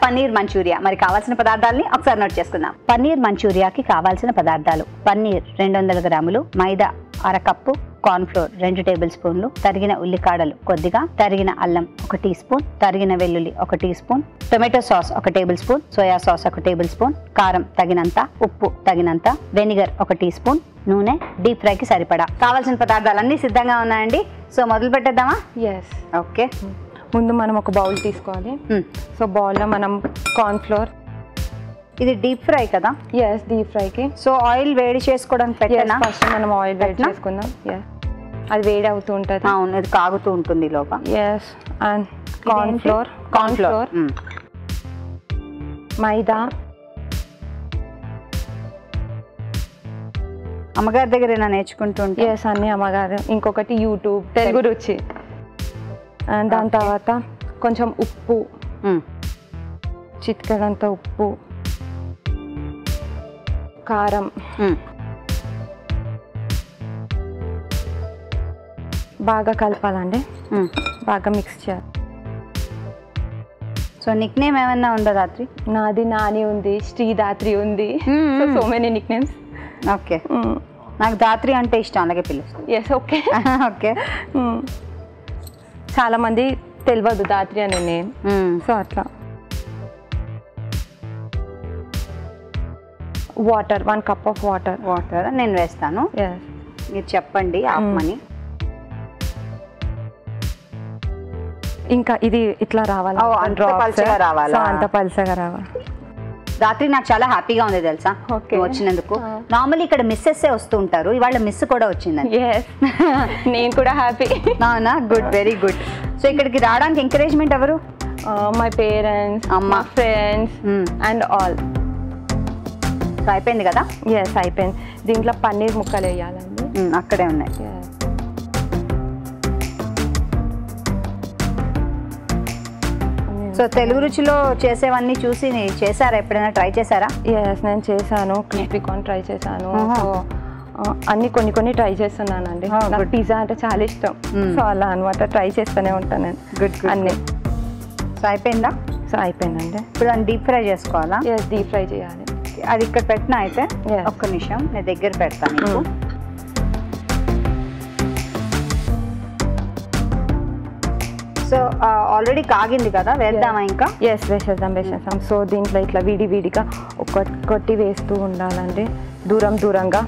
Paneer Manchuria మరి కావాల్సిన పదార్థాలని ఒకసారి నోట్ చేసుకుందాం పన్నీర్ మంచూరియాకి కావాల్సిన పదార్థాలు పన్నీర్ రెండు వందల గ్రాములు మైదా అరకప్పు కార్న్ఫ్లోర్ రెండు టేబుల్ స్పూన్లు తరిగిన ఉల్లికాడలు కొద్దిగా తరిగిన అల్లం ఒక టీ స్పూన్ తరిగిన వెల్లుల్లి ఒక టీ స్పూన్ టొమాటో సాస్ ఒక టేబుల్ స్పూన్ సోయా సాస్ ఒక టేబుల్ స్పూన్ కారం తగినంత ఉప్పు తగినంత వెనిగర్ ఒక టీ స్పూన్ నూనె డీప్ ఫ్రైకి సరిపడా కావాల్సిన పదార్థాలన్నీ సిద్ధంగా ఉన్నాయండి సో మొదలు పెట్టేద్దామా ఎస్ ఓకే ముందు మనం ఒక బౌల్ తీసుకోవాలి సో బౌల్లో మనం కార్న్ఫ్లోర్ ఇది డీప్ ఫ్రై కదా ఎస్ డీప్ ఫ్రైకి సో ఆయిల్ వేడి చేసుకోవడానికి పెట్టేనా ఫస్ట్ మనం ఆయిల్ వేడి పెట్టనా? చేసుకుందాం ఎస్ అది వేడి అవుతూ ఉంటుంది అవును ఇది కాగుతూ ఉంటుంది ఈ లోపల yes and cornflour cornflour hmm. Maida అమ్మగారి దగ్గర ఏమైనా నేర్చుకుంటూ ఉంటే ఎస్ అన్ని అమ్మగారు ఇంకొకటి యూట్యూబ్ తెలుగు రుచి అండ్ దాని Okay. తర్వాత కొంచెం ఉప్పు మ్మ్. చిటికెడంత ఉప్పు కారం మ్మ్. బాగా కలపాలండి మ్మ్. బాగా మిక్స్ చేయాలి సో నిక్ నేమ్ ఏమన్నా ఉందా రాత్రి నాది నాని ఉంది శ్రీదాత్రి ఉంది Hmm, so hmm. So many nick names okay నాకు దాత్రి అంటే ఇష్టం అలాగే పిలుస్తాను ఎస్ ఓకే ఓకే చాలా మంది తెలియదు దాత్రి అనే నేమ్ మ్మ్. సో అట్లా water one cup of water water నేను వేస్తాను ఎస్ మీరు చెప్పండి ఆపమని ఇంకా ఇది ఇట్లా రావాలి ఓ, అంత పల్చగా రావాలా? సో అంత పల్చగా రావాలి రాత్రి నాకు చాలా హ్యాపీగా ఉంది తెలుసా Okay. నువ్వు వచ్చినందుకు Ah. నార్మల్లీ ఇక్కడ మిస్సెస్ వస్తూ ఉంటారు ఇవాళ మిస్ కూడా వచ్చిందండి ఎస్ నేను కూడా హ్యాపీ అవునా గుడ్ వెరీ గుడ్ సో ఇక్కడికి రావడానికి ఎంకరేజ్మెంట్ ఎవరు మై పేరెంట్స్ అమ్మ. మా friends hmm. And all so అయిపోయింది కదా ఎస్ అయిపోయింది దీంట్లో పన్నీర్ ముక్కలు వేయాలండి మ్మ్, అక్కడే ఉన్నాయి సో తెలుగు రుచిలో చేసేవన్నీ చూసి నీ- చేశారా ఎప్పుడైనా ట్రై చేశారా ఎస్ నేను చేశాను క్రిస్పీ కార్న్ ట్రై చేశాను ఆహా. సో అన్ని కొన్ని కొన్ని ట్రై చేస్తున్నానండి Oh, నాకు good. పిజ్జా అంటే చాలా ఇష్టం Mm. సో అలా అనమాట ట్రై చేస్తూనే ఉంటాను నేను గుడ్ అన్ని సో అయిపోయిందా సో అయిపోయిందండి ఇప్పుడు దాన్ని డీప్ ఫ్రై చేసుకోవాలా ఎస్ డీప్ ఫ్రై చేయాలి అది ఇక్కడ పెట్టిన అయితే Yes. ఒక్క నిమిషం నేను దగ్గర పెడతాను నీకు Mm. సో ఆల్రెడీ కాగింది కదా వేద్దామా ఇంకా ఎస్ వేసేద్దాం వేసేద్దాం సో దీంట్లో ఇట్లా విడి విడిగా ఒక్కొక్కటి వేస్తూ ఉండాలండి దూరం దూరంగా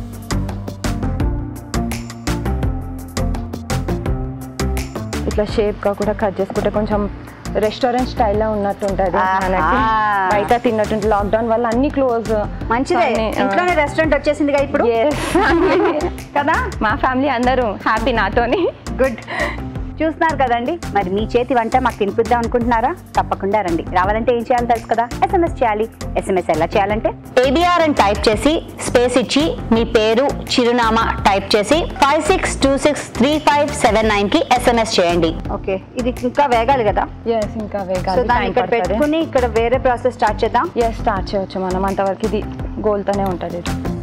ఇట్లా షేప్గా కూడా కట్ చేసుకుంటే కొంచెం రెస్టారెంట్ స్టైల్లో ఉన్నట్టు ఉంటుంది ఆహా. మనకి బయట తిన్నట్టు లాక్డౌన్ వల్ల అన్ని క్లోజ్ మంచిదే ఇంట్లోనే రెస్టారెంట్ వచ్చేసిందిగా ఇప్పుడు కదా మా ఫ్యామిలీ అందరూ హ్యాపీ నాతోని గుడ్ చూస్తున్నారు కదండి మరి మీ చేతి వంట మాకు తినిపిద్దాం అనుకుంటున్నారా తప్పకుండా రండి రావాలంటే ఏం చేయాలో తెలుసు కదా ఎస్ఎంఎస్ చేయాలి ఎస్ఎంఎస్ ఎలా చేయాలంటే ఏబిఆర్ అని టైప్ చేసి స్పేస్ ఇచ్చి మీ పేరు చిరునామా టైప్ చేసి five six two six three five seven nine కి ఎస్ఎంఎస్ చేయండి ఓకే ఇది ఇంకా వేగాలి కదా ఎస్ ఇంకా సో వేగాలి దాన్ని ఇక్కడ పెట్టుకుని ఇక్కడ వేరే ప్రాసెస్ స్టార్ట్ చేద్దాం ఎస్ స్టార్ట్ చేయొచ్చు మనం అంతవరకు ఇది గోల్తోనే ఉంటుంది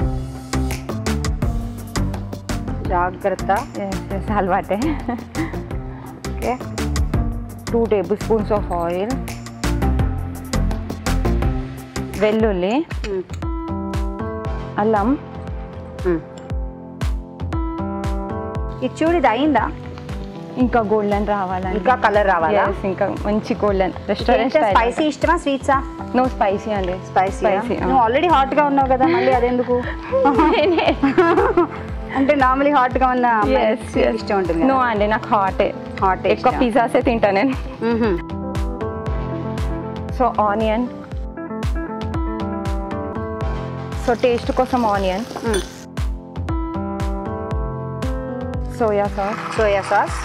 జాగ్రత్త ఎస్ ఎస్ అలవాటే okay two table spoons of oil వెల్లుల్లి అల్లం ఇది చూడు ఇది అయిందా ఇంకా గోల్డెన్ రావాలండి ఇంకా కలర్ రావాలా Yes, ఇంకా మంచి గోల్డెన్ రెస్టారెంట్ స్పైసీ ఇష్టమా స్వీట్సా నో స్పైసీ అండి స్పైసీ Spicy, నువ్వు ఆల్రెడీ హాట్ గా ఉన్నావు కదా మళ్ళీ అదెందుకు అంటే నార్మలీ హాట్ గా ఉన్న అమ్మాయికి ఇష్టం ఉంటుంది నో అండి నాకు హాట్ హాట్ ఎక్కువ పిజ్జాసే తింటా నేను సో ఆనియన్ సో టేస్ట్ కోసం onion soya sauce soya sauce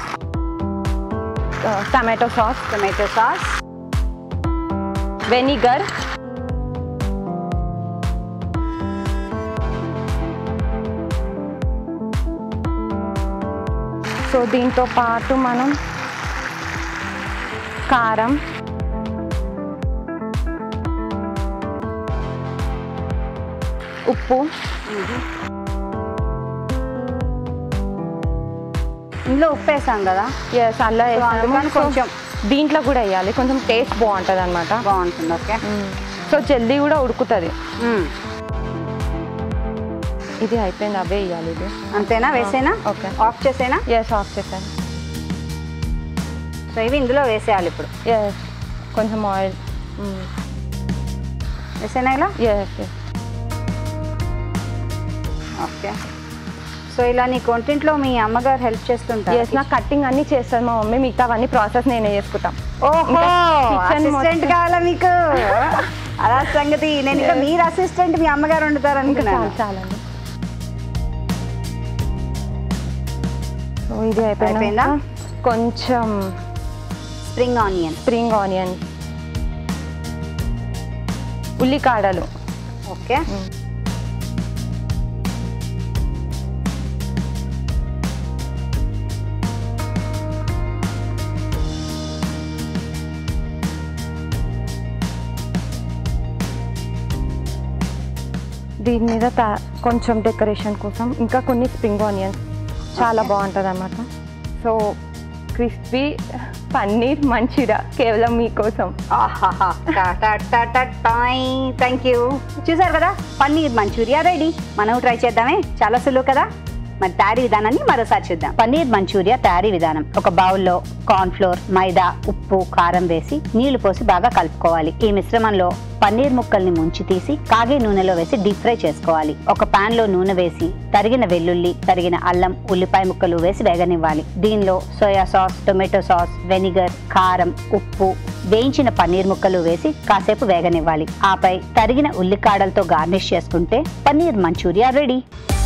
tomato sauce tomato sauce vinegar so దీంతో పాటు మనం కారం ఉప్పు ఇందులో ఉప్పు వేసాం కదా ఎస్ అలా సో అందుకని కొంచెం దీంట్లో కూడా వేయాలి కొంచెం టేస్ట్ బాగుంటుంది అనమాట బాగుంటుంది ఓకే సో జల్దీ కూడా ఉడుకుతుంది మ్మ్. ఇది అయిపోయింది అవే వేయాలి ఇది అంతేనా వేసేనా ఓకే ఆఫ్ చేసేనా ఎస్ ఆఫ్ చేశాను సో ఇవి ఇందులో వేసేయాలి ఇప్పుడు ఎస్ కొంచెం ఆయిల్ వేసేనా ఇలా ఎస్ ఎస్ ఓకే సో ఇలా నీకు వంటింట్లో మీ అమ్మగారు హెల్ప్ చేస్తుంటారు ఎస్ నాకు కట్టింగ్ అన్ని చేస్తుంది మా మమ్మీ మిగతా అవన్నీ ప్రాసెస్ నేనే చేసుకుంటాం ఓహో kitchen అసిస్టెంట్ మొత్తం. కావాలా మీకు అలా సంగతి నేను ఇంకా మీరు అసిస్టెంట్ మీ అమ్మగారు వండుతారు అనుకున్నాను చాలు చాలండి సో ఇది అయిపోయిందా అయిపోయిందా? కొంచెం స్ప్రింగ్ ఆనియన్ స్ప్రింగ్ ఆనియన్ ఉల్లికాడలు ఓకే దీని మీద తా- కొంచెం డెకరేషన్ కోసం ఇంకా కొన్ని స్ప్రింగ్ ఆనియన్స్ చాలా బాగుంటుంది అనమాట సో క్రిస్పీ పన్నీర్ మంచిరా కేవలం మీకోసం థ్యాంక్ యూ చూసారు కదా పన్నీర్ మంచూరియా రెడీ మనం ట్రై చేద్దామే చాలా సులువు కదా మరి తయారీ విధానాన్ని మరోసారి చూద్దాం పన్నీర్ మంచూరియా తయారీ విధానం ఒక బౌల్లో కార్న్ ఫ్లోర్ మైదా ఉప్పు కారం వేసి నీళ్లు పోసి బాగా కలుపుకోవాలి ఈ మిశ్రమంలో పన్నీర్ ముక్కల్ని ముంచి తీసి కాగే నూనెలో వేసి డీప్ ఫ్రై చేసుకోవాలి ఒక పాన్ లో నూనె వేసి తరిగిన వెల్లుల్లి తరిగిన అల్లం ఉల్లిపాయ ముక్కలు వేసి వేగనివ్వాలి దీనిలో soya sauce tomato sauce vinegar కారం ఉప్పు వేయించిన పన్నీర్ ముక్కలు వేసి కాసేపు వేగనివ్వాలి ఆపై తరిగిన ఉల్లికాడలతో గార్నిష్ చేసుకుంటే పన్నీర్ మంచూరియా రెడీ